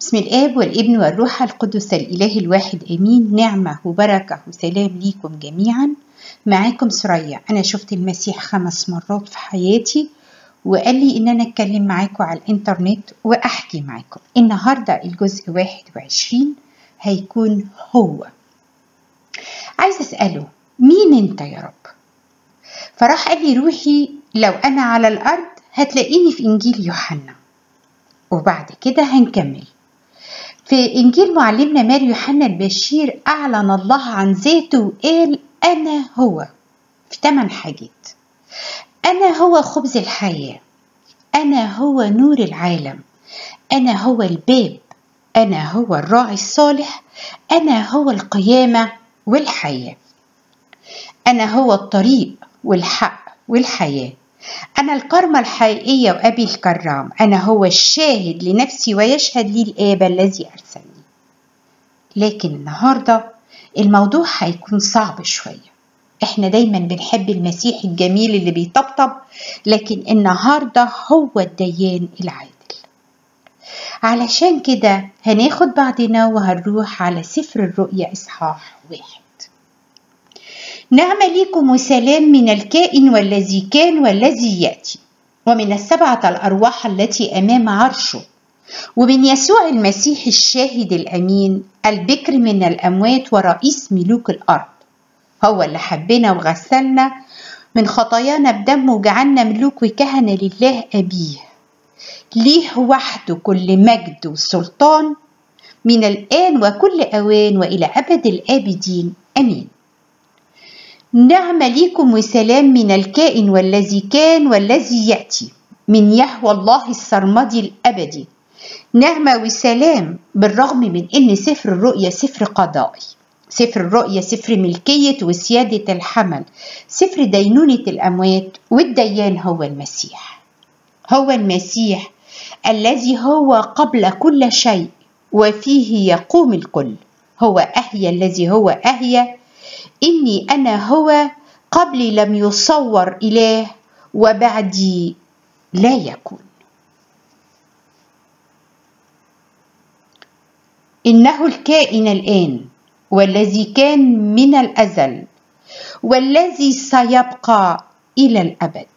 بسم الآب والابن والروح القدس الإله الواحد آمين نعمة وبركة وسلام ليكم جميعا معاكم سرية أنا شفت المسيح خمس مرات في حياتي وقال لي إن أنا أتكلم معاكم على الإنترنت وأحكي معاكم النهاردة الجزء واحد وعشرين هيكون هو عايز أسأله مين أنت يا رب فراح قال لي روحي لو أنا على الأرض هتلاقيني في إنجيل يوحنا وبعد كده هنكمل في إنجيل معلمنا ماري يوحنا البشير أعلن الله عن ذاته وقال أنا هو في ثمان حاجات أنا هو خبز الحياة أنا هو نور العالم أنا هو الباب أنا هو الراعي الصالح أنا هو القيامة والحياة أنا هو الطريق والحق والحياة أنا الكرمة الحقيقية وأبي الكرام أنا هو الشاهد لنفسي ويشهد لي الآب الذي أرسلني لكن النهاردة الموضوع هيكون صعب شوية احنا دايما بنحب المسيح الجميل اللي بيطبطب لكن النهاردة هو الديان العادل علشان كده هناخد بعضنا وهنروح على سفر الرؤيا إصحاح واحد نعم ليكم وسلام من الكائن والذي كان والذي يأتي ومن السبعة الأرواح التي أمام عرشه ومن يسوع المسيح الشاهد الأمين البكر من الأموات ورئيس ملوك الأرض هو اللي حبنا وغسلنا من خطايانا بدمه وجعلنا ملوك وكهنة لله أبيه ليه وحده كل مجد وسلطان من الآن وكل أوان وإلى أبد الآبدين أمين نعم ليكم وسلام من الكائن والذي كان والذي يأتي من يهوى الله السرمدي الأبدي نعمة وسلام بالرغم من أن سفر الرؤيا سفر قضائي سفر الرؤيا سفر ملكية وسيادة الحمل سفر دينونة الأموات والديان هو المسيح هو المسيح الذي هو قبل كل شيء وفيه يقوم الكل هو أهيا الذي هو أهيا إني أنا هو قبلي لم يصور إله وبعدي لا يكون إنه الكائن الآن والذي كان من الأزل والذي سيبقى إلى الأبد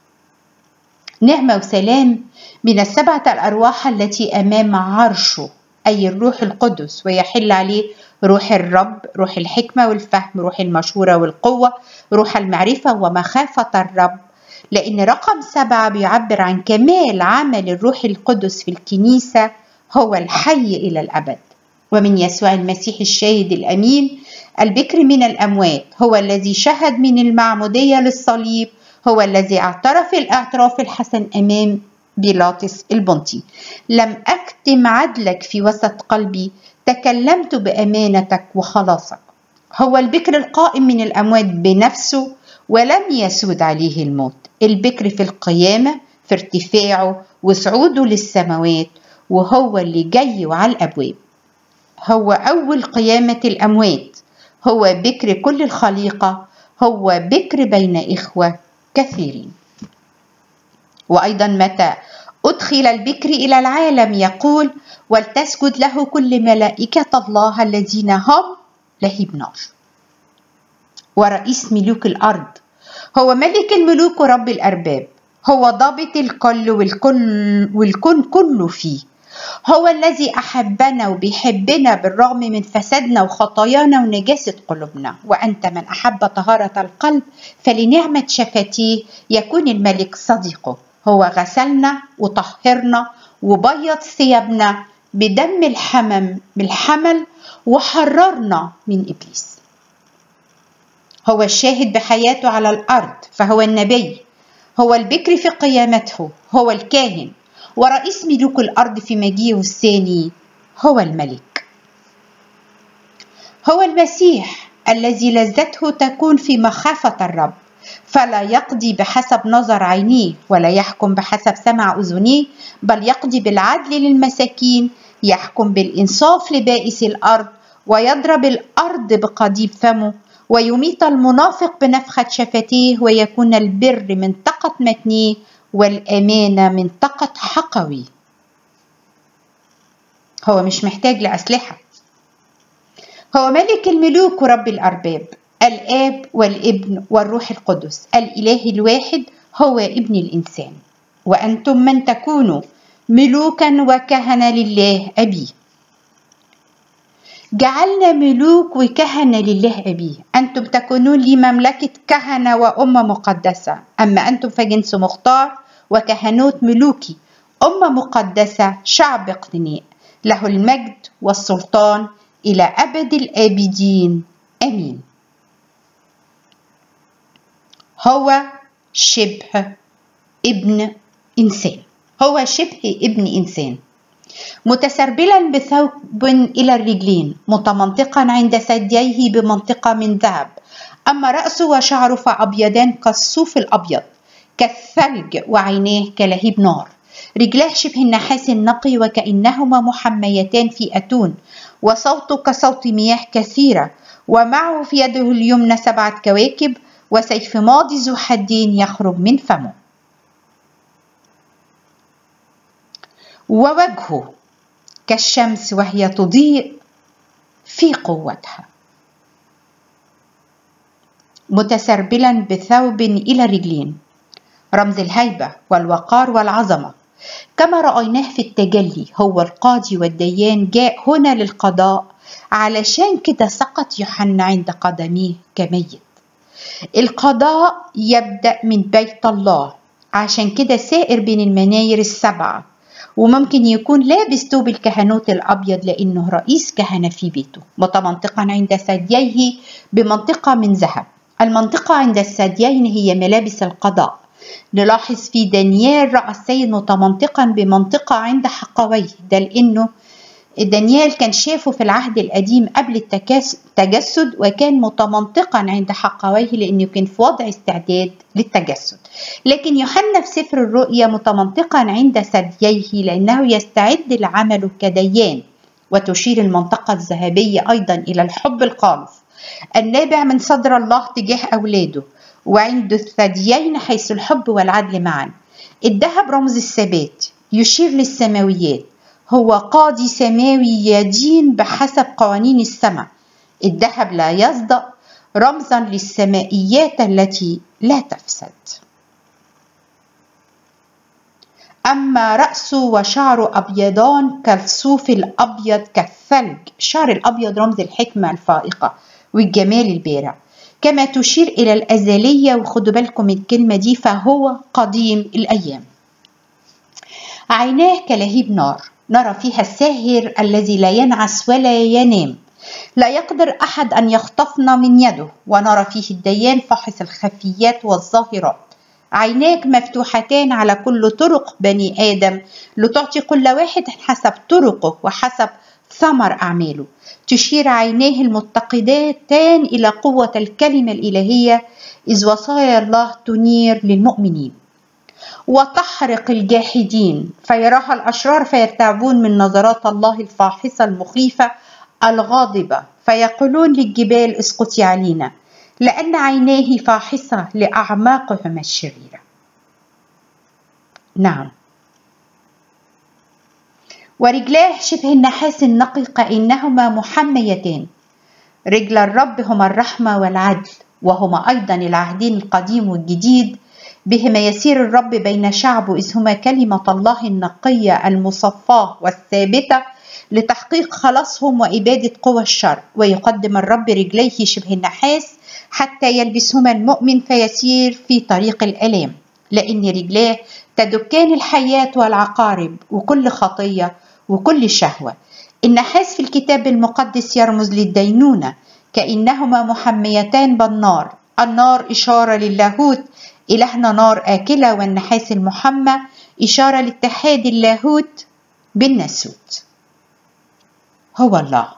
نعمة وسلام من السبعة الأرواح التي أمام عرشه أي الروح القدس ويحل عليه روح الرب روح الحكمة والفهم روح المشورة والقوة روح المعرفة ومخافة الرب لأن رقم سبعة بيعبر عن كمال عمل الروح القدس في الكنيسة هو الحي إلى الأبد ومن يسوع المسيح الشاهد الأمين البكر من الأموات هو الذي شهد من المعمودية للصليب هو الذي اعترف الاعتراف الحسن أمام بيلاطس البنطي لم أكتم عدلك في وسط قلبي تكلمت بأمانتك وخلاصك هو البكر القائم من الأموات بنفسه ولم يسود عليه الموت البكر في القيامة في ارتفاعه وصعوده للسماوات وهو اللي جاي وعلى الأبواب هو أول قيامة الأموات هو بكر كل الخليقة هو بكر بين إخوة كثيرين وأيضا متى أدخل البكر إلى العالم يقول ولتسجد له كل ملائكة الله الذين هم لهيب نار ورئيس ملوك الأرض هو ملك الملوك ورب الأرباب هو ضابط الكل والكل والكون كله فيه هو الذي أحبنا وبيحبنا بالرغم من فسادنا وخطايانا ونجاسة قلوبنا وأنت من أحب طهارة القلب فلنعمة شفتيه يكون الملك صديقه هو غسلنا وطهرنا وبيض ثيابنا بدم الحمم بالحمل وحررنا من إبليس هو الشاهد بحياته على الأرض فهو النبي هو البكر في قيامته هو الكاهن ورئيس ملوك الأرض في مجيئه الثاني هو الملك هو المسيح الذي لذته تكون في مخافة الرب فلا يقضي بحسب نظر عينيه ولا يحكم بحسب سمع أذنيه بل يقضي بالعدل للمساكين يحكم بالإنصاف لبائس الأرض ويضرب الأرض بقضيب فمه ويميت المنافق بنفخة شفتيه ويكون البر منطقة متنيه والأمانة منطقة حقوي هو مش محتاج لأسلحة هو ملك الملوك ورب الأرباب الآب والابن والروح القدس الإله الواحد هو ابن الإنسان وأنتم من تكونوا ملوكا وكهنة لله أبيه جعلنا ملوك وكهنة لله أبيه أنتم تكونون لي مملكة كهنة وأمة مقدسة أما أنتم فجنس مختار وكهنوت ملوكي أمة مقدسة شعب اقتناء له المجد والسلطان إلى أبد الآبدين آمين هو شبه ابن إنسان هو شبه ابن إنسان متسربلا بثوب إلى الرجلين متمنطقا عند ثدييه بمنطقة من ذهب أما رأسه وشعره فأبيضان كالصوف الأبيض كالثلج وعيناه كلهيب نار رجلاه شبه النحاس النقي وكأنهما محميتان في أتون وصوته كصوت مياه كثيرة ومعه في يده اليمنى سبعة كواكب وسيف ماضي ذو حدين يخرج من فمه ووجهه كالشمس وهي تضيء في قوتها متسربلا بثوب الى الرجلين رمز الهيبه والوقار والعظمه كما رايناه في التجلي هو القاضي والديان جاء هنا للقضاء علشان كده سقط يوحنا عند قدميه كميت القضاء يبدا من بيت الله عشان كده سائر بين المناير السبعه وممكن يكون لابس ثوب الكهنوت الأبيض لأنه رئيس كهنة في بيته متمنطقا عند ثدييه بمنطقة من ذهب المنطقة عند الثديين هي ملابس القضاء نلاحظ في دانيال رأى السيد متمنطقا بمنطقة عند حقويه ده لأنه دانيال كان شافه في العهد القديم قبل التجسد وكان متمنطقا عند حقويه لأنه كان في وضع استعداد للتجسد لكن يوحنا في سفر الرؤيا متمنطقا عند ثدييه لأنه يستعد لعمله كديان وتشير المنطقة الذهبية أيضا إلى الحب الخالص النابع من صدر الله تجاه أولاده وعند الثديين حيث الحب والعدل معا الذهب رمز الثبات يشير للسماويات هو قاضي سماوي يدين بحسب قوانين السماء الذهب لا يصدأ رمزا للسمائيات التي لا تفسد أما رأسه وشعره أبيضان كالصوف الأبيض كالثلج الشعر الأبيض رمز الحكمة الفائقة والجمال البارع كما تشير إلى الأزلية وخدوا بالكم من الكلمة دي فهو قديم الأيام عيناه كلهيب نار نرى فيها الساهر الذي لا ينعس ولا ينام لا يقدر احد ان يخطفنا من يده ونرى فيه الديان فاحص الخفيات والظاهرات عيناك مفتوحتان على كل طرق بني ادم لتعطي كل واحد حسب طرقه وحسب ثمر اعماله تشير عيناه المتقدتان الى قوه الكلمه الالهيه اذ وصايا الله تنير للمؤمنين وتحرق الجاحدين فيراها الأشرار فيرتعبون من نظرات الله الفاحصة المخيفة الغاضبة فيقولون للجبال اسقطي علينا لأن عيناه فاحصة لأعماقهم الشريرة نعم ورجلاه شبه النحاس النقي كأنهما محميتان رجل الرب هما الرحمة والعدل وهما أيضا العهدين القديم والجديد بهما يسير الرب بين شعبه إذ هما كلمة الله النقية المصفاة والثابتة لتحقيق خلاصهم وإبادة قوى الشر ويقدم الرب رجليه شبه النحاس حتى يلبسهما المؤمن فيسير في طريق الآلام لأن رجلاه تدكان الحياة والعقارب وكل خطية وكل شهوة النحاس في الكتاب المقدس يرمز للدينونة كأنهما محميتان بالنار النار إشارة للاهوت إلهنا نار آكلة والنحاس المحمى إشارة لاتحاد اللاهوت بالناسوت هو الله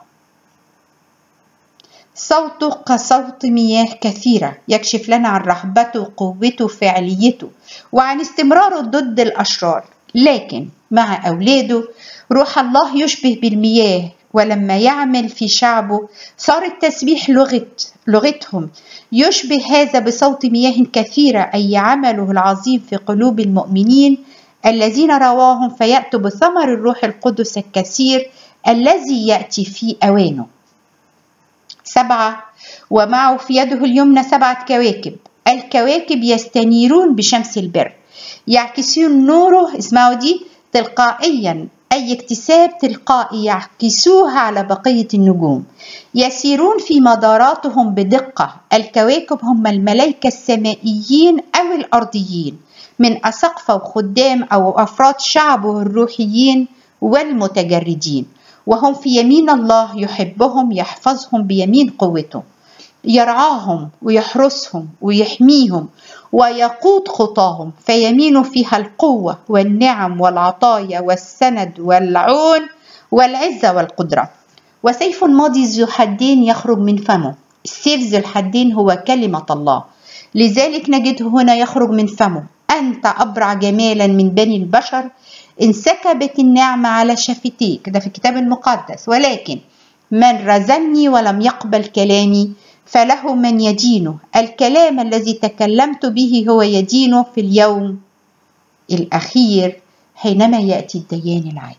صوته كصوت مياه كثيرة يكشف لنا عن رهبته وقوته وفعاليته وعن استمراره ضد الأشرار لكن مع أولاده روح الله يشبه بالمياه ولما يعمل في شعبه صار التسبيح لغة لغتهم يشبه هذا بصوت مياه كثيرة أي عمله العظيم في قلوب المؤمنين الذين رواهم فيأتوا بثمر الروح القدس الكثير الذي يأتي في أوانه سبعة ومعه في يده اليمنى سبعة كواكب الكواكب يستنيرون بشمس البر يعكسون نوره اسمعوا دي تلقائيا أي اكتساب تلقائي يعكسوها على بقية النجوم يسيرون في مداراتهم بدقة الكواكب هم الملائكة السمائيين أو الأرضيين من أسقفة وخدام أو أفراد شعبه الروحيين والمتجردين وهم في يمين الله يحبهم يحفظهم بيمين قوته يرعاهم ويحرسهم ويحميهم ويقود خطاهم فيمين فيها القوة والنعم والعطايا والسند والعون والعزة والقدرة وسيف ماضي ذو حدين يخرج من فمه السيف ذو الحدين هو كلمة الله لذلك نجده هنا يخرج من فمه أنت أبرع جمالا من بني البشر انسكبت النعمة على شفتيك ده في الكتاب المقدس ولكن من رزني ولم يقبل كلامي فله من يدينه الكلام الذي تكلمت به هو يدينه في اليوم الأخير حينما يأتي الديان العادل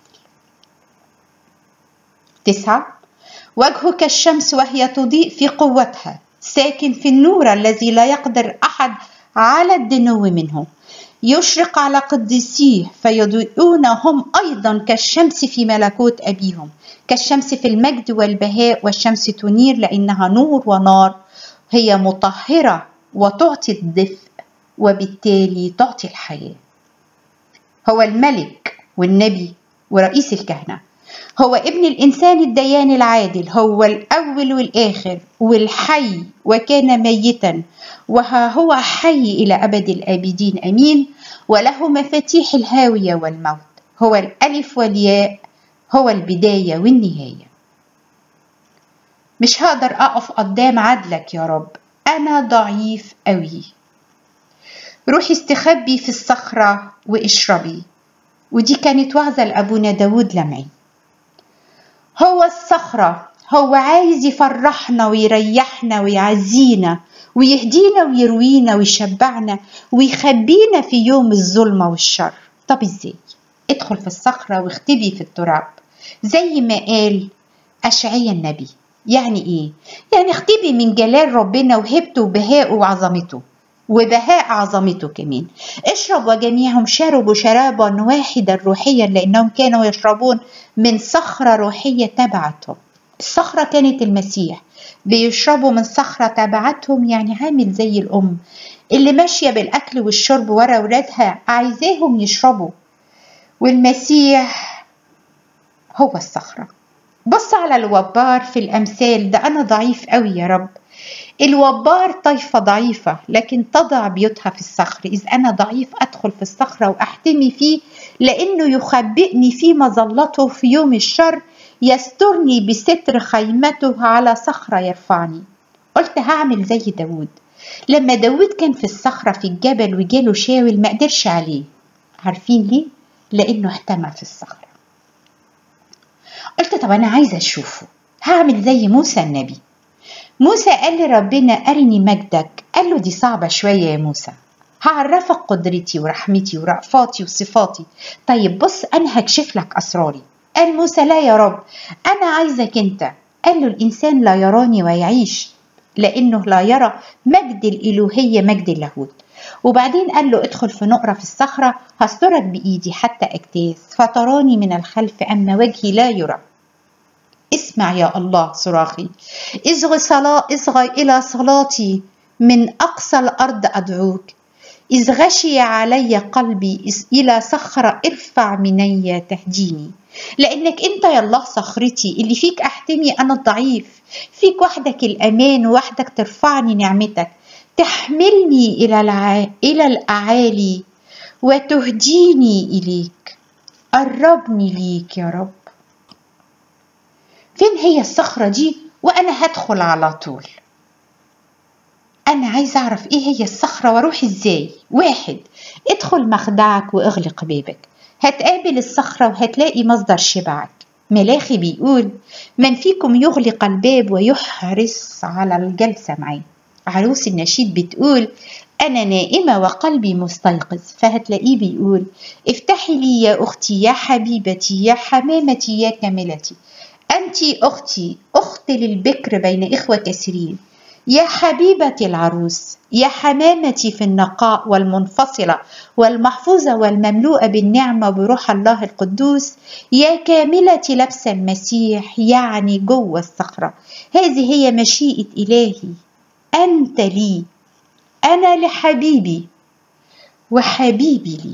تسعة وجهك الشمس وهي تضيء في قوتها ساكن في النور الذي لا يقدر أحد على الدنو منه يشرق على قديسيه فيضيئون هم أيضا كالشمس في ملكوت أبيهم كالشمس في المجد والبهاء والشمس تنير لأنها نور ونار هي مطهرة وتعطي الدفء وبالتالي تعطي الحياة هو الملك والنبي ورئيس الكهنة هو ابن الإنسان الديان العادل هو الأول والآخر والحي وكان ميتا وها هو حي إلى أبد الآبدين أمين وله مفاتيح الهاوية والموت هو الألف والياء هو البداية والنهاية مش هقدر أقف قدام عدلك يا رب أنا ضعيف أوي روحي استخبي في الصخرة واشربي ودي كانت وعظة لأبونا داود لمعي هو الصخرة هو عايز يفرحنا ويريحنا ويعزينا ويهدينا ويروينا ويشبعنا ويخبينا في يوم الظلمة والشر طب ازاي ادخل في الصخرة واختبي في التراب زي ما قال أشعيا النبي يعني ايه يعني اختبي من جلال ربنا وهبته وبهائه وعظمته وبهاء عظمته كمان اشرب وجميعهم شربوا شرابا واحدا روحيا لانهم كانوا يشربون من صخره روحيه تبعتهم الصخره كانت المسيح بيشربوا من صخره تبعتهم يعني عامل زي الام اللي ماشيه بالاكل والشرب ورا ولادها عايزاهم يشربوا والمسيح هو الصخره بص على الوبار في الامثال ده انا ضعيف قوي يا رب الوبار طائفة ضعيفة لكن تضع بيوتها في الصخر إذ أنا ضعيف أدخل في الصخرة وأحتمي فيه لأنه يخبئني في مظلته في يوم الشر يسترني بستر خيمته على صخرة يرفعني قلت هعمل زي داود لما داود كان في الصخرة في الجبل وجاله شاول ما قدرش عليه عارفين ليه؟ لأنه احتمى في الصخرة قلت طب أنا عايزة أشوفه هعمل زي موسى النبي موسى قال لربنا أرني مجدك قال له دي صعبة شوية يا موسى هعرفك قدرتي ورحمتي ورأفاتي وصفاتي طيب بص أنا هكشف لك أسراري قال موسى لا يا رب أنا عايزك أنت قال له الإنسان لا يراني ويعيش لأنه لا يرى مجد الإلوهية مجد اللاهوت وبعدين قال له ادخل في نقرة في الصخرة هسترك بإيدي حتى أجتاز فتراني من الخلف أما وجهي لا يرى اسمع يا الله صراخي اصغي صلاة اصغي إلى صلاتي من أقصى الأرض أدعوك إذ غشي علي قلبي إلى صخرة ارفع مني تهديني لأنك أنت يا الله صخرتي اللي فيك أحتمي أنا الضعيف فيك وحدك الأمان وحدك ترفعني نعمتك تحملني إلى الع... إلى الأعالي وتهديني إليك قربني ليك يا رب فين هي الصخرة دي وأنا هدخل على طول أنا عايز أعرف إيه هي الصخرة وأروح إزاي واحد ادخل مخدعك وأغلق بابك هتقابل الصخرة وهتلاقي مصدر شبعك ملاخي بيقول من فيكم يغلق الباب ويحرص على الجلسة معي عروس النشيد بتقول أنا نائمة وقلبي مستيقظ فهتلاقيه بيقول افتحي لي يا أختي يا حبيبتي يا حمامتي يا كاملتي أنت أختي أخت للبكر بين إخوة كثيرين يا حبيبتي العروس يا حمامتي في النقاء والمنفصلة والمحفوظة والمملوءة بالنعمة بروح الله القدوس يا كاملتي لبس المسيح يعني جوه الصخرة هذه هي مشيئة إلهي أنت لي أنا لحبيبي وحبيبي لي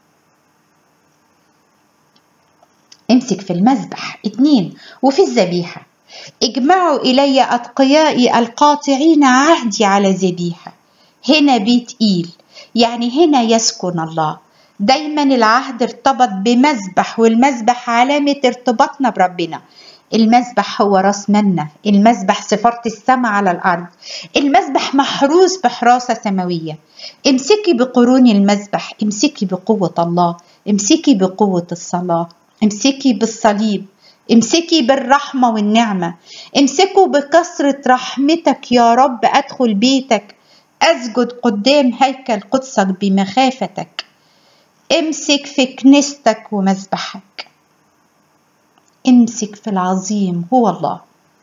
امسك في المذبح اتنين وفي الذبيحة اجمعوا إلي أتقيائي القاطعين عهدي على ذبيحة هنا بيت إيل يعني هنا يسكن الله دايما العهد ارتبط بمذبح والمذبح علامة ارتباطنا بربنا المذبح هو راس منا المذبح سفارة السماء على الأرض المذبح محروس بحراسة سماوية امسكي بقرون المذبح امسكي بقوة الله امسكي بقوة الصلاة امسكي بالصليب امسكي بالرحمة والنعمة امسكوا بكثرة رحمتك يا رب أدخل بيتك أسجد قدام هيكل قدسك بمخافتك امسك في كنيستك ومذبحك امسك في العظيم هو الله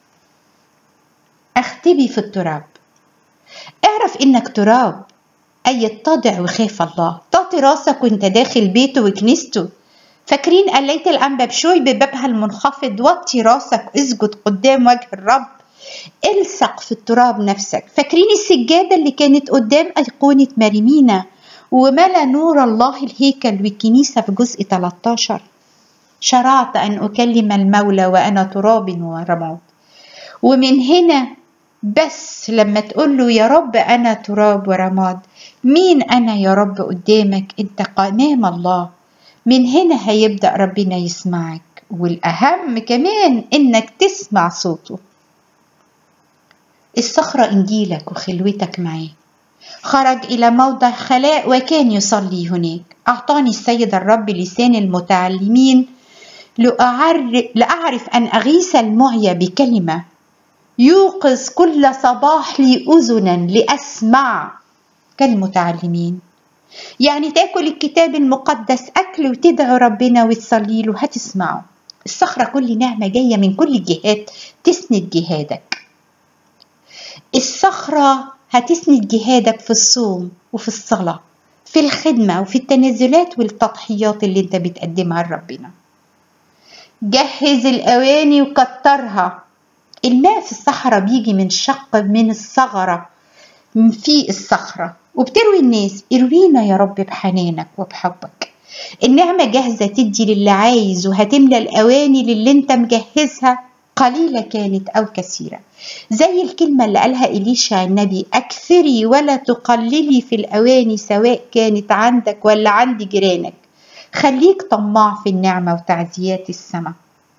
اختبي في التراب اعرف انك تراب اي اتضع وخاف الله تعطي راسك وانت داخل بيته وكنيسته فاكرين قليت الأنبا بشوي ببابها المنخفض وطي راسك اسجد قدام وجه الرب الصق في التراب نفسك فاكرين السجادة اللي كانت قدام أيقونة مريمينا وملا نور الله الهيكل والكنيسة في جزء 13 شرعت أن أكلم المولى وأنا تراب ورماد ومن هنا بس لما تقول له يا رب أنا تراب ورماد مين أنا يا رب قدامك أنت أمام الله من هنا هيبدأ ربنا يسمعك والأهم كمان إنك تسمع صوته الصخرة إنجيلك وخلوتك معاه خرج إلى موضع خلاء وكان يصلي هناك أعطاني السيد الرب لسان المتعلمين لأعرف أن أغيث المعيا بكلمة يوقظ كل صباح لي أذنا لأسمع كالمتعلمين يعني تاكل الكتاب المقدس أكل وتدعو ربنا وتصلي له هتسمعه الصخرة كل نعمة جاية من كل الجهات تسند جهادك الصخرة هتسند جهادك في الصوم وفي الصلاة في الخدمة وفي التنازلات والتضحيات اللي انت بتقدمها لربنا جهز الأواني وكترها الماء في الصحراء بيجي من شق من الثغرة في الصخرة وبتروي الناس اروينا يا رب بحنانك وبحبك النعمة جاهزة تدي للي عايز وهتملى الأواني للي انت مجهزها قليلة كانت أو كثيرة زي الكلمة اللي قالها إليشا النبي أكثري ولا تقللي في الأواني سواء كانت عندك ولا عند جيرانك خليك طماع في النعمة وتعزيات السماء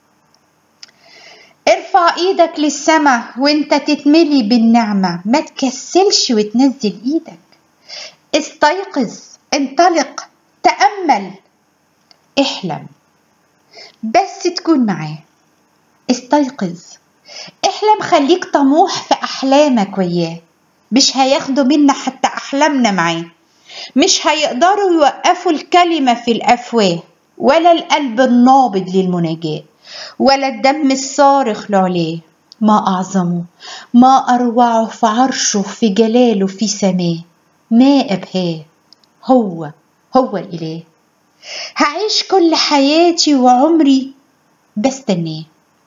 ارفع ايدك للسماء وانت تتملي بالنعمة ما تكسلش وتنزل ايدك استيقظ انطلق تأمل احلم بس تكون معاه استيقظ احلم خليك طموح في احلامك وياه مش هياخدوا منا حتى احلامنا معاه مش هيقدروا يوقفوا الكلمة في الأفواه ولا القلب النابض للمناجاة ولا الدم الصارخ لعلاه ما أعظمه ما أروعه في عرشه في جلاله في سماه ما أبهاه هو هو الإله هعيش كل حياتي وعمري بستناه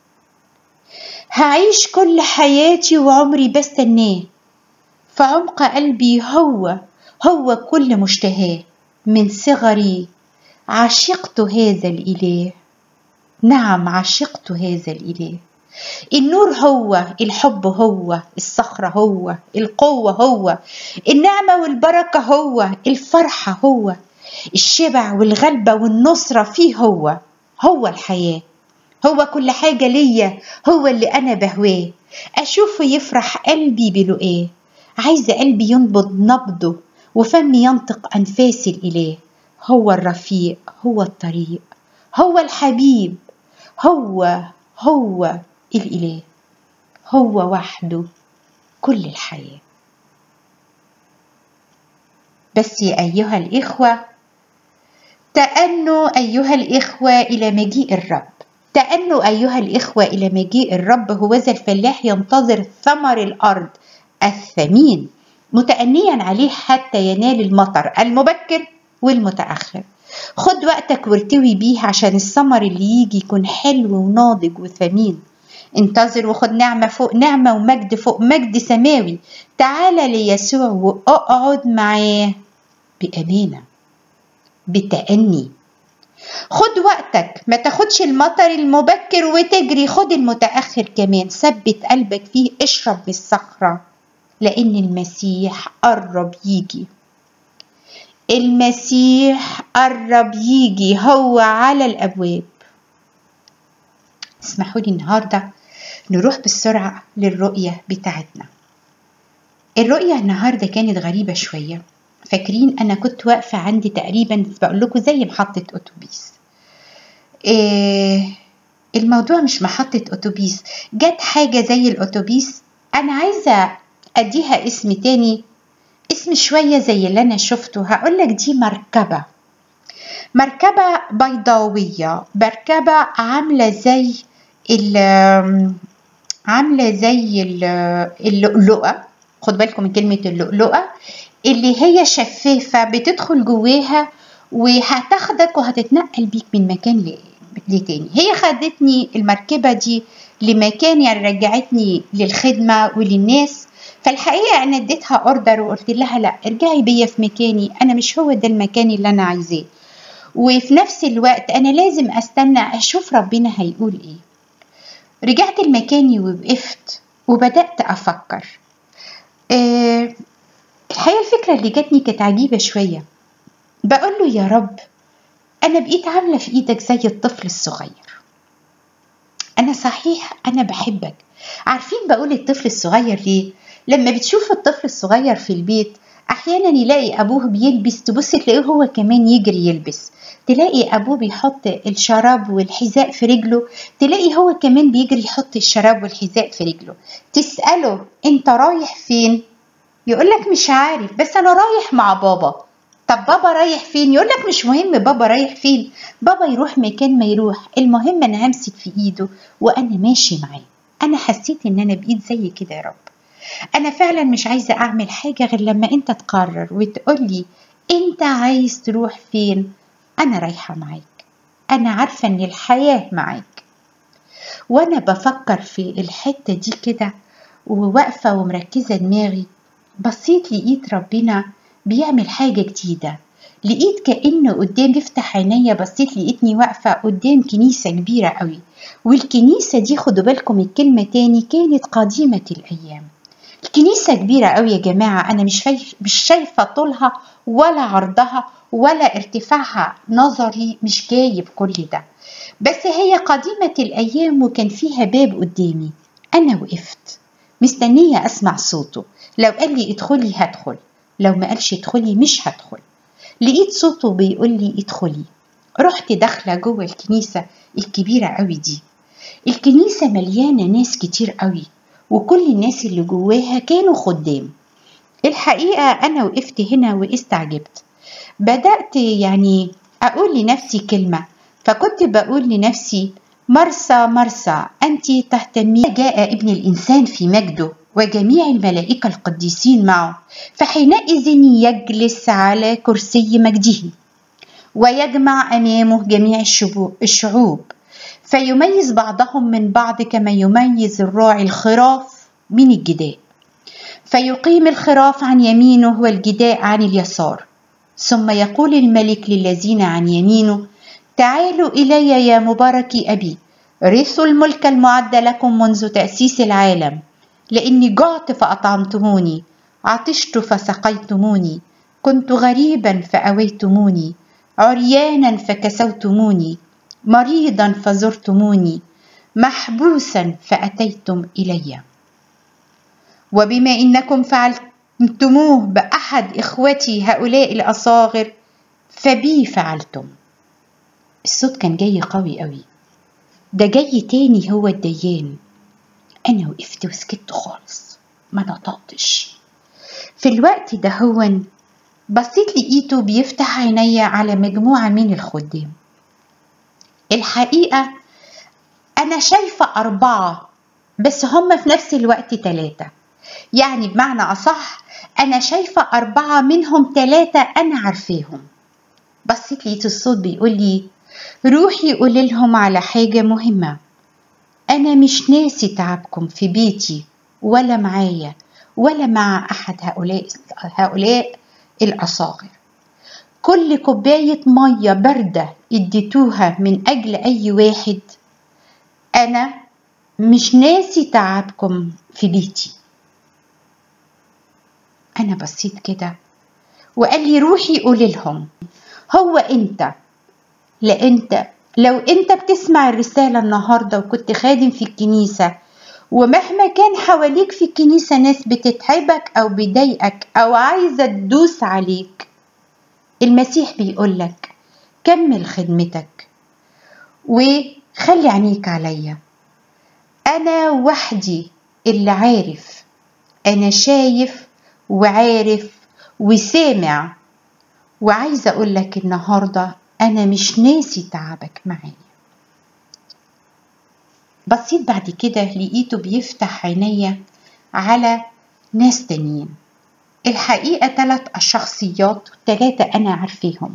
هعيش كل حياتي وعمري بستناه في عمق قلبي هو هو كل مشتهاه من صغري عشقت هذا الإله نعم عشقت هذا الإله النور هو الحب هو الصخرة هو القوة هو النعمة والبركة هو الفرحة هو الشبع والغلبة والنصرة فيه هو هو الحياة هو كل حاجة ليا هو اللي أنا بهواه أشوفه يفرح قلبي بلقاه عايزة قلبي ينبض نبضه وفمي ينطق أنفاس الإله هو الرفيق هو الطريق هو الحبيب هو هو الإله هو وحده كل الحياة بس يا أيها الإخوة تأنوا أيها الإخوة إلى مجيء الرب تأنوا أيها الإخوة إلى مجيء الرب هو ذا الفلاح ينتظر ثمر الأرض الثمين متأنيا عليه حتى ينال المطر المبكر والمتأخر خد وقتك وارتوي بيه عشان الثمر اللي يجي يكون حلو وناضج وثمين انتظر وخد نعمة فوق نعمة ومجد فوق مجد سماوي تعال ليسوع واقعد معاه بأمانة بتأني خد وقتك ما تاخدش المطر المبكر وتجري خد المتأخر كمان ثبت قلبك فيه اشرب من الصخرة لأن المسيح قرب يجي المسيح قرب يجي هو على الأبواب اسمحوا لي النهارده نروح بالسرعة للرؤية بتاعتنا الرؤية النهاردة كانت غريبة شوية فاكرين أنا كنت واقفة عندي تقريبا بقول لكم زي محطة أتوبيس إيه الموضوع مش محطة أتوبيس جت حاجة زي الأتوبيس أنا عايزة أديها اسم تاني اسم شوية زي اللي أنا شفته هقولك دي مركبة مركبة بيضاوية مركبة عاملة زي عاملة زي اللؤلؤة خد بالكم من كلمة اللؤلؤة اللي هي شفافة بتدخل جواها وهتاخدك وهتتنقل بيك من مكان لتاني هي خدتني المركبة دي لمكان يعني رجعتني للخدمة وللناس فالحقيقة أنا اديتها أوردر وقلت لها لا ارجعي بيا في مكاني أنا مش هو ده المكان اللي أنا عايزاه وفي نفس الوقت أنا لازم أستنى أشوف ربنا هيقول إيه رجعت لمكاني ووقفت وبدأت أفكر أه الحقيقة الفكرة اللي جاتني كانت عجيبة شوية بقول له يا رب أنا بقيت عاملة في إيدك زي الطفل الصغير أنا صحيح أنا بحبك عارفين بقول الطفل الصغير ليه لما بتشوف الطفل الصغير في البيت احيانا يلاقي ابوه بيلبس تبص تلاقيه هو كمان يجري يلبس تلاقي ابوه بيحط الشراب والحذاء في رجله تلاقي هو كمان بيجري يحط الشراب والحذاء في رجله تساله انت رايح فين يقولك مش عارف بس انا رايح مع بابا طب بابا رايح فين يقولك مش مهم بابا رايح فين بابا يروح مكان ما يروح المهم انا همسك في ايده وانا ماشي معاه انا حسيت ان انا بايد زي كده يا رب انا فعلا مش عايزه اعمل حاجه غير لما انت تقرر وتقولي انت عايز تروح فين انا رايحه معاك انا عارفه ان الحياه معاك وانا بفكر في الحته دي كده وواقفه ومركزه دماغي بصيت لقيت ربنا بيعمل حاجه جديده لقيت كأنه قدام بفتح عينيا بصيت لقيتني واقفة قدام كنيسة كبيرة قوي والكنيسة دي خدوا بالكم الكلمة تاني كانت قديمة الأيام الكنيسة كبيرة قوي يا جماعة أنا مش شايف مش شايفة طولها ولا عرضها ولا ارتفاعها نظري مش جايب كل ده بس هي قديمة الأيام وكان فيها باب قدامي أنا وقفت مستنية أسمع صوته لو قال لي ادخلي هدخل لو ما قالش ادخلي مش هدخل لقيت صوته بيقول لي ادخلي رحت داخلة جوه الكنيسة الكبيرة قوي دي الكنيسة مليانة ناس كتير قوي وكل الناس اللي جواها كانوا خدام الحقيقة أنا وقفت هنا واستعجبت بدأت يعني أقول لنفسي كلمة فكنت بقول لنفسي مرسى مرسى أنت تهتمين جاء ابن الإنسان في مجده وجميع الملائكة القديسين معه فحينئذ يجلس على كرسي مجده ويجمع أمامه جميع الشعوب فيميز بعضهم من بعض كما يميز الراعي الخراف من الجداء فيقيم الخراف عن يمينه والجداء عن اليسار ثم يقول الملك للذين عن يمينه تعالوا الي يا مبارك ابي رثوا الملك المعد لكم منذ تاسيس العالم لاني جعت فاطعمتموني عطشت فسقيتموني كنت غريبا فاويتموني عريانا فكسوتموني مريضا فزرتموني محبوسا فاتيتم الي وبما انكم فعلتموه باحد اخوتي هؤلاء الاصاغر فبي فعلتم الصوت كان جاي قوي قوي ده جاي تاني هو الديان انا وقفت وسكت خالص ما نطقتش في الوقت ده هو بصيت لقيته بيفتح عينيا على مجموعة من الخدام الحقيقة أنا شايفة أربعة بس هم في نفس الوقت تلاتة يعني بمعنى أصح أنا شايفة أربعة منهم تلاتة أنا عارفاهم بصيت لقيت الصوت بيقول لي روحي قولي لهم على حاجة مهمة أنا مش ناسي تعبكم في بيتي ولا معايا ولا مع أحد هؤلاء هؤلاء الأصاغر كل كوباية مية باردة اديتوها من أجل أي واحد أنا مش ناسي تعبكم في بيتي أنا بصيت كده وقال لي روحي قولي لهم هو أنت لا أنت لو أنت بتسمع الرسالة النهاردة وكنت خادم في الكنيسة ومهما كان حواليك في الكنيسة ناس بتتعبك أو بيضايقك أو عايزة تدوس عليك المسيح بيقولك كمل خدمتك وخلي عينيك عليا أنا وحدي اللي عارف أنا شايف وعارف وسامع وعايزة أقولك النهاردة أنا مش ناسي تعبك معايا بصيت بعد كده لقيته بيفتح عينيا على ناس تانيين الحقيقة تلات شخصيات تلاتة أنا عارفيهم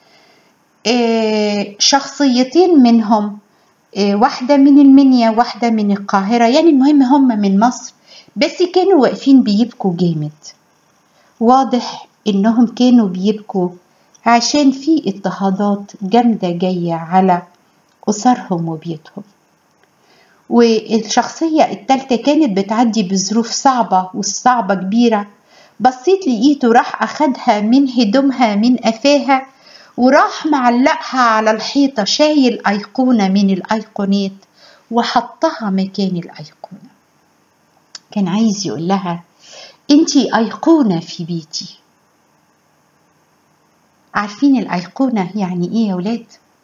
إيه شخصيتين منهم إيه واحدة من المنيا واحدة من القاهرة يعني المهم هم من مصر بس كانوا واقفين بيبكوا جامد واضح إنهم كانوا بيبكوا عشان في اضطهادات جامدة جاية على أسرهم وبيوتهم والشخصية التالتة كانت بتعدي بظروف صعبة والصعبة كبيرة بصيت لقيته راح أخدها من هدومها من قفاها وراح معلقها على الحيطة شايل أيقونة من الأيقونات وحطها مكان الأيقونة كان عايز يقول لها انتي أيقونة في بيتي عارفين الأيقونة يعني إيه يا ولاد؟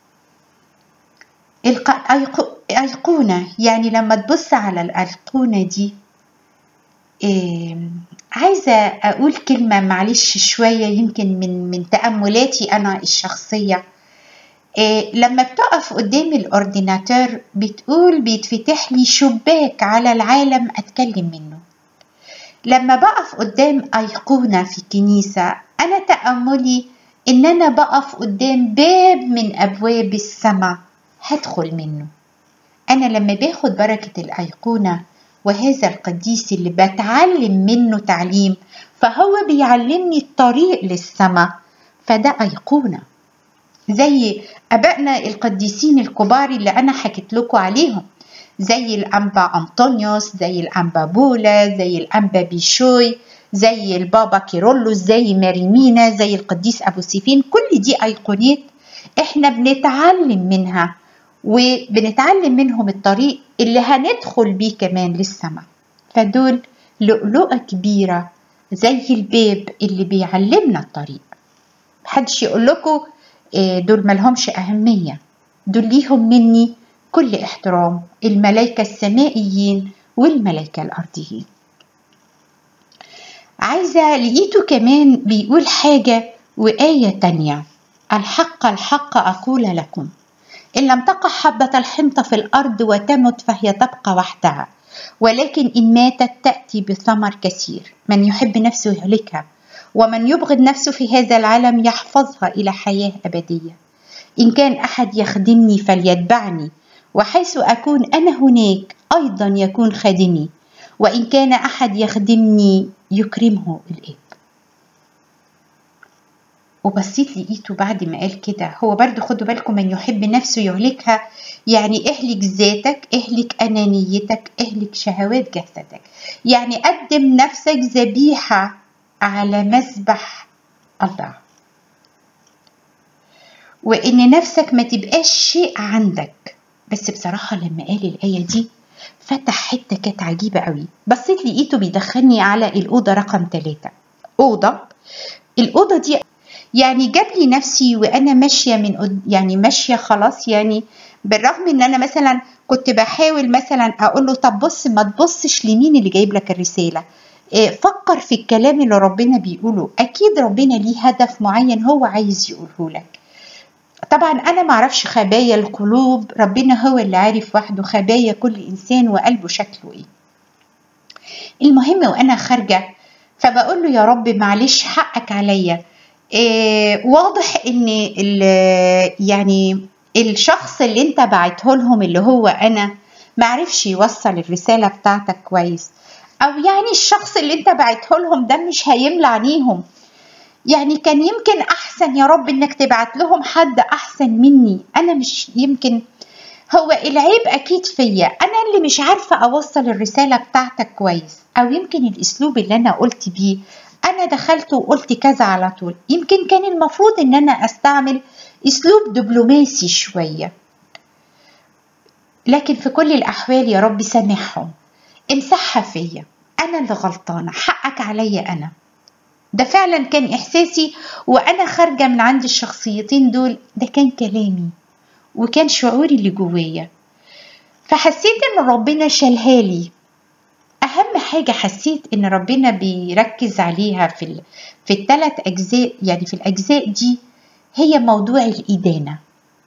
أيقونة يعني لما تبص على الأيقونة دي إيه عايزة أقول كلمة معلش شوية يمكن من من تأملاتي أنا الشخصية إيه لما بتقف قدام الأورديناتور بتقول بيتفتح لي شباك على العالم أتكلم منه لما بقف قدام أيقونة في كنيسة أنا تأملي إن أنا بقف قدام باب من أبواب السماء هدخل منه أنا لما باخد بركة الأيقونة وهذا القديس اللي بتعلم منه تعليم فهو بيعلمني الطريق للسماء فده أيقونة زي أبائنا القديسين الكبار اللي أنا حكيت لكم عليهم زي الأنبا أنطونيوس زي الأنبا بولا زي الأنبا بيشوي زي البابا كيرولوس زي ماريمينا زي القديس أبو سيفين كل دي أيقونات إحنا بنتعلم منها وبنتعلم منهم الطريق اللي هندخل بيه كمان للسماء فدول لؤلؤة كبيرة زي الباب اللي بيعلمنا الطريق محدش يقول لكم دول ملهمش أهمية دول ليهم مني كل احترام الملائكة السمائيين والملائكة الأرضيين عايزة لقيته كمان بيقول حاجة وآية تانية الحق الحق أقول لكم إن لم تقع حبة الحنطة في الأرض وتمت فهي تبقى وحدها ولكن إن ماتت تأتي بثمر كثير من يحب نفسه يهلكها ومن يبغض نفسه في هذا العالم يحفظها إلى حياة أبدية إن كان أحد يخدمني فليتبعني وحيث أكون أنا هناك أيضا يكون خادمي وإن كان أحد يخدمني يكرمه الآب وبصيت لقيته بعد ما قال كده هو برضو خدوا بالكم من يحب نفسه يهلكها يعني اهلك ذاتك اهلك أنانيتك اهلك شهوات جسدك يعني قدم نفسك ذبيحة على مذبح الله وإن نفسك ما تبقاش شيء عندك بس بصراحة لما قال الآية دي فتح حتة كانت عجيبة قوي بصيت لقيته بيدخلني على الأوضة رقم ثلاثة أوضة الأوضة دي يعني جاب لي نفسي وأنا ماشية من يعني ماشية خلاص يعني بالرغم إن أنا مثلا كنت بحاول مثلا أقول له طب بص ما تبصش لمين اللي جايب لك الرسالة إيه، فكر في الكلام اللي ربنا بيقوله اكيد ربنا ليه هدف معين هو عايز يقوله لك طبعا انا معرفش خبايا القلوب ربنا هو اللي عارف وحده خبايا كل انسان وقلبه شكله ايه المهم وانا خارجه فبقول له يا رب معلش حقك عليا إيه واضح ان يعني الشخص اللي انت بعته لهم اللي هو انا معرفش يوصل الرسالة بتاعتك كويس او يعني الشخص اللي انت بعته لهم ده مش هيملى عينيهم يعني كان يمكن احسن يا رب انك تبعت لهم حد احسن مني انا مش يمكن هو العيب اكيد فيا انا اللي مش عارفه اوصل الرساله بتاعتك كويس او يمكن الاسلوب اللي انا قلت بيه انا دخلت وقلت كذا على طول يمكن كان المفروض ان انا استعمل اسلوب دبلوماسي شويه لكن في كل الاحوال يا رب سامحهم امسحها فيا انا اللي غلطانه حقك عليا انا ده فعلا كان احساسي وانا خارجه من عند الشخصيتين دول ده كان كلامي وكان شعوري اللي جوايا فحسيت ان ربنا شالها لي اهم حاجه حسيت ان ربنا بيركز عليها في ال... في الثلاث اجزاء يعني في الاجزاء دي هي موضوع الادانه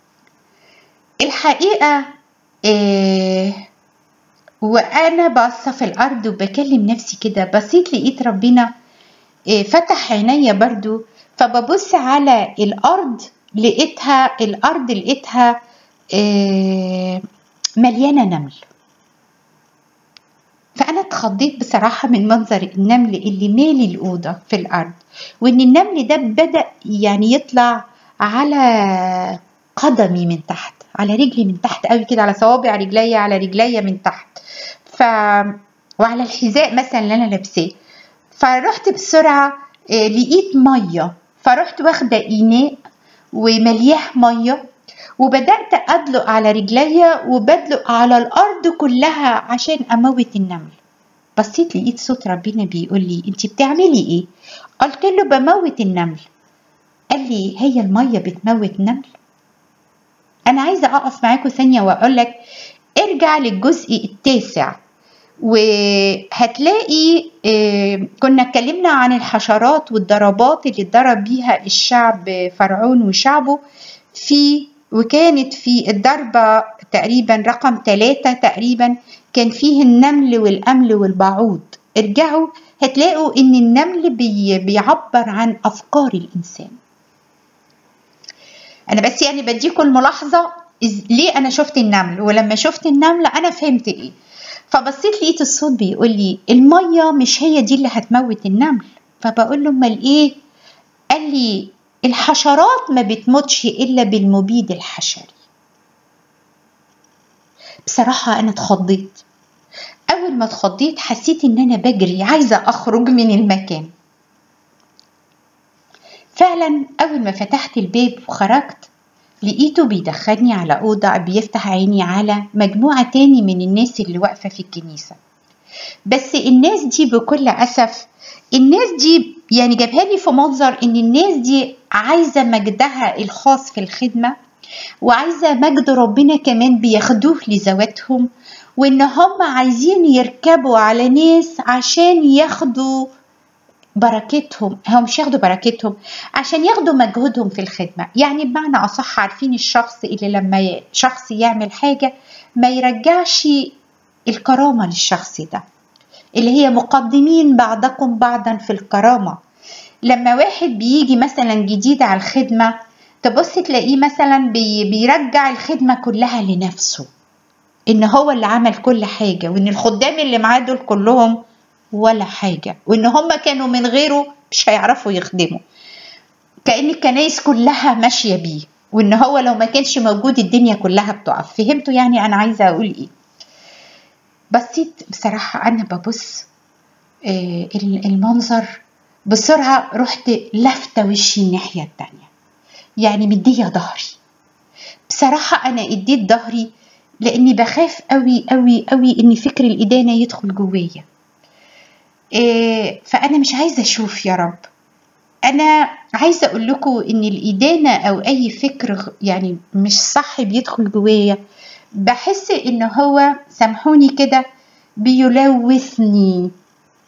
الحقيقه إيه وانا باصه في الارض وبكلم نفسي كده بصيت لقيت ربنا إيه فتح عينيا برضو فببص على الارض لقيتها الارض لقيتها إيه مليانه نمل فأنا اتخضيت بصراحة من منظر النمل اللي مالي الأوضة في الأرض وإن النمل ده بدأ يعني يطلع على قدمي من تحت على رجلي من تحت قوي كده على صوابع رجليا على رجليا من تحت ف وعلى الحذاء مثلا اللي انا لابساه فرحت بسرعه لقيت ميه فرحت واخده اناء وملياه ميه وبدات ادلق على رجليا وبدلق على الارض كلها عشان اموت النمل بصيت لقيت صوت ربنا بيقول لي انت بتعملي ايه قلت له بموت النمل قال لي هي الميه بتموت نمل انا عايزه اقف معاكم ثانيه واقول لك ارجع للجزء التاسع وهتلاقي كنا اتكلمنا عن الحشرات والضربات اللي اتضرب بيها الشعب فرعون وشعبه في وكانت في الضربة تقريبا رقم ثلاثة تقريبا كان فيه النمل والأمل والبعوض ارجعوا هتلاقوا ان النمل بي بيعبر عن أفكار الإنسان أنا بس يعني بديكم الملاحظة ليه أنا شفت النمل ولما شفت النمل أنا فهمت إيه فبصيت لقيت الصوت بيقول لي المية مش هي دي اللي هتموت النمل فبقول له امال ايه قال لي الحشرات ما بتموتش الا بالمبيد الحشري بصراحة انا اتخضيت اول ما اتخضيت حسيت ان انا بجري عايزة اخرج من المكان فعلا اول ما فتحت الباب وخرجت لقيته بيدخلني على أوضة بيفتح عيني على مجموعة تاني من الناس اللي واقفة في الكنيسة بس الناس دي بكل أسف الناس دي يعني جابها لي في منظر إن الناس دي عايزة مجدها الخاص في الخدمة وعايزة مجد ربنا كمان بياخدوه لذواتهم وإن هم عايزين يركبوا على ناس عشان ياخدوا بركتهم هم مش ياخدوا بركتهم عشان ياخدوا مجهودهم في الخدمة يعني بمعنى أصح عارفين الشخص اللي لما شخص يعمل حاجة ما يرجعش الكرامة للشخص ده اللي هي مقدمين بعضكم بعضا في الكرامة لما واحد بيجي مثلا جديد على الخدمة تبص تلاقيه مثلا بي بيرجع الخدمة كلها لنفسه إن هو اللي عمل كل حاجة وإن الخدام اللي معاه دول كلهم ولا حاجة وإن هما كانوا من غيره مش هيعرفوا يخدموا كأن الكنايس كلها ماشية بيه وإن هو لو ما كانش موجود الدنيا كلها بتقف فهمتوا يعني أنا عايزة أقول إيه بصيت بصراحة أنا ببص آه المنظر بسرعة رحت لفتة وشي الناحية التانية يعني مدية ظهري بصراحة أنا اديت ظهري لأني بخاف قوي قوي قوي إن فكر الإدانة يدخل جوايا إيه فأنا مش عايزة أشوف يا رب أنا عايزة أقول لكم إن الإدانة أو أي فكر يعني مش صح بيدخل جوايا بحس إن هو سامحوني كده بيلوثني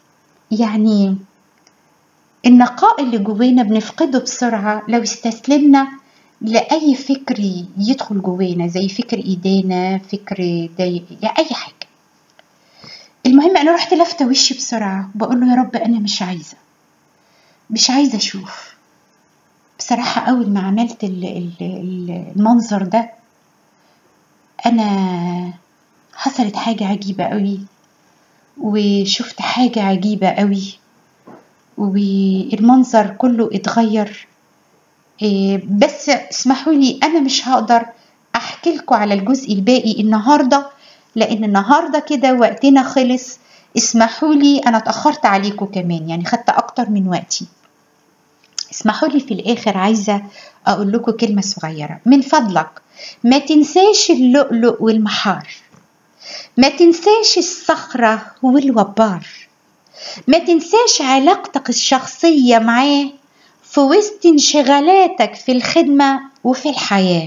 يعني النقاء اللي جوانا بنفقده بسرعة لو استسلمنا لأي فكر يدخل جوانا زي فكر إدانة فكر ضايق يعني أي حاجة المهم أنا رحت لافتة وشي بسرعة وبقول له يا رب أنا مش عايزة مش عايزة أشوف بصراحة أول ما عملت المنظر ده أنا حصلت حاجة عجيبة قوي وشفت حاجة عجيبة قوي والمنظر كله اتغير إيه، بس اسمحوا لي أنا مش هقدر أحكي لكم على الجزء الباقي النهاردة لأن النهاردة كده وقتنا خلص اسمحوا لي أنا اتأخرت عليكم كمان يعني خدت أكتر من وقتي اسمحوا لي في الآخر عايزة أقول لكم كلمة صغيرة من فضلك ما تنساش اللؤلؤ والمحار ما تنساش الصخرة والوبار ما تنساش علاقتك الشخصية معاه في وسط انشغالاتك في الخدمة وفي الحياة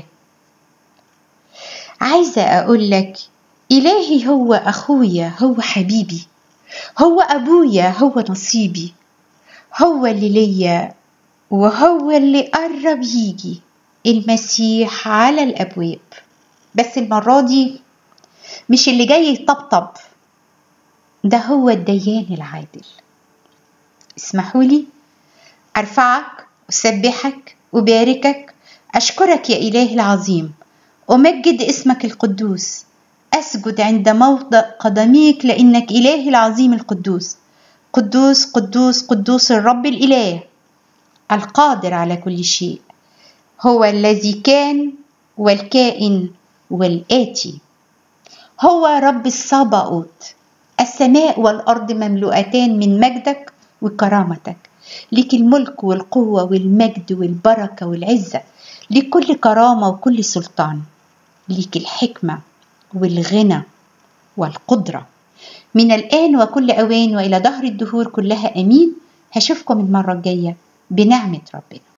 عايزة أقول لك إلهي هو أخويا هو حبيبي هو أبويا هو نصيبي هو اللي ليا وهو اللي قرب يجي المسيح على الأبواب بس المرة دي مش اللي جاي يطبطب ده هو الديان العادل اسمحوا لي أرفعك أسبحك أباركك أشكرك يا إله العظيم أمجد اسمك القدوس أسجد عند موضع قدميك لأنك إله العظيم القدوس قدوس قدوس قدوس الرب الإله القادر على كل شيء هو الذي كان والكائن والآتي هو رب الصباؤوت السماء والأرض مملوءتان من مجدك وكرامتك لك الملك والقوة والمجد والبركة والعزة لكل كرامة وكل سلطان لك الحكمة والغنى والقدرة من الآن وكل أوان وإلى دهر الدهور كلها أمين هشوفكم المرة الجاية بنعمة ربنا